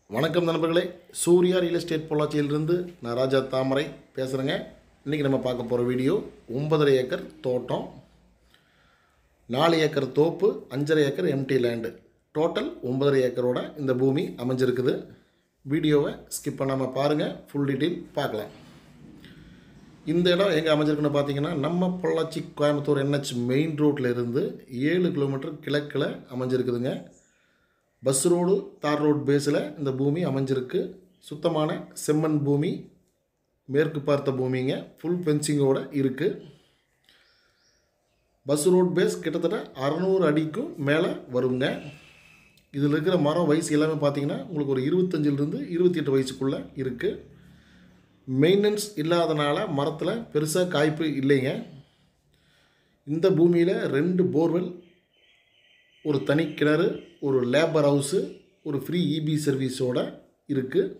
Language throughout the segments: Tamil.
வணக்கம் நண்பர்களே சூர்யா ரியல் எஸ்டேட் பொள்ளாச்சியிலிருந்து நான் ராஜா தாமரை பேசுகிறேங்க இன்றைக்கி நம்ம பார்க்க போகிற வீடியோ ஒன்பதரை ஏக்கர் தோட்டம் நாலு ஏக்கர் தோப்பு அஞ்சரை ஏக்கர் எம்டி லேண்டு டோட்டல் ஒன்பதரை ஏக்கரோட இந்த பூமி அமைஞ்சிருக்குது வீடியோவை ஸ்கிப் பண்ணாமல் பாருங்கள் ஃபுல் டீட்டெயில் பார்க்கலாம் இந்த இடம் எங்கே அமைஞ்சிருக்குன்னு பார்த்தீங்கன்னா நம்ம பொள்ளாச்சி கோயம்புத்தூர் என்ஹெச் மெயின் ரோட்டில் இருந்து ஏழு கிலோமீட்டர் கிழக்கில் அமைஞ்சிருக்குதுங்க பஸ் ரோடு தார் ரோடு பேஸில் இந்த பூமி அமைஞ்சிருக்கு சுத்தமான செம்மண் பூமி மேற்கு பார்த்த பூமிங்க ஃபுல் ஃபென்சிங்கோடு இருக்குது பஸ் ரோட் பேஸ் கிட்டத்தட்ட அறநூறு அடிக்கும் மேலே வருங்க இதில் இருக்கிற மரம் வயசு எல்லாமே பார்த்தீங்கன்னா உங்களுக்கு ஒரு இருபத்தஞ்சிலிருந்து இருபத்தி எட்டு வயசுக்குள்ளே இருக்குது மெயின்டெனன்ஸ் இல்லாதனால மரத்தில் பெருசாக காய்ப்பு இல்லைங்க இந்த பூமியில் ரெண்டு போர்வெல் ஒரு தனி கிணறு ஒரு லேபர் ஹவுஸு ஒரு ஃப்ரீ இபி சர்வீஸோட இருக்குது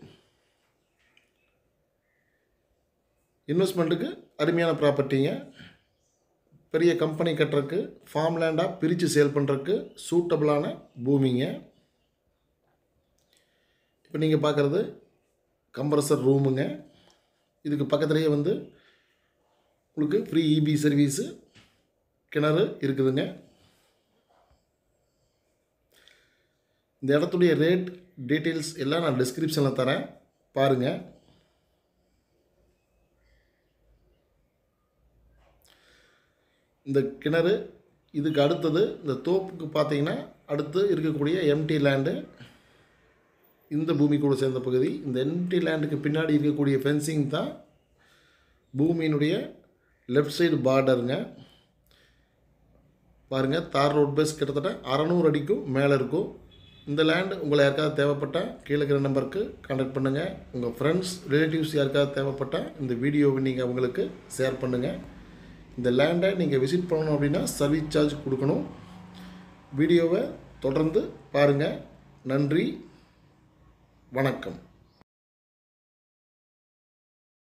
இன்வெஸ்ட்மெண்ட்டுக்கு அருமையான ப்ராப்பர்ட்டிங்க பெரிய கம்பெனி கட்டுறக்கு ஃபார்ம் லேண்டாக பிரித்து சேல் பண்ணுறக்கு சூட்டபிளான பூமிங்க இப்போ நீங்கள் பார்க்குறது கம்ப்ரஸர் ரூமுங்க இதுக்கு பக்கத்துலேயே வந்து உங்களுக்கு ஃப்ரீ இபி சர்வீஸு கிணறு இருக்குதுங்க இந்த இடத்துடைய ரேட் டீட்டெயில்ஸ் எல்லாம் நான் டிஸ்கிரிப்ஷனில் தரேன் பாருங்கள் இந்த கிணறு இதுக்கு அடுத்தது இந்த தோப்புக்கு பார்த்தீங்கன்னா அடுத்து இருக்கக்கூடிய எம்டி லேண்டு இந்த பூமி கூட சேர்ந்த பகுதி இந்த எம்டி லேண்டுக்கு பின்னாடி இருக்கக்கூடிய ஃபென்சிங் தான் பூமியினுடைய லெஃப்ட் சைடு பார்டருங்க பாருங்கள் தார் ரோட் பேஸ் கிட்டத்தட்ட அறநூறு அடிக்கும் மேலே இருக்கும் இந்த லேண்ட் உங்களை யாருக்காவது தேவைப்பட்டால் கீழே இருக்கிற நம்பருக்கு கான்டாக்ட் பண்ணுங்கள் உங்கள் ஃப்ரெண்ட்ஸ் ரிலேட்டிவ்ஸ் யாருக்காவது தேவைப்பட்டால் இந்த வீடியோவை நீங்கள் அவங்களுக்கு ஷேர் பண்ணுங்கள் இந்த லேண்டை நீங்கள் விசிட் பண்ணணும் அப்படின்னா சர்வீஸ் சார்ஜ் கொடுக்கணும் வீடியோவை தொடர்ந்து பாருங்கள் நன்றி வணக்கம்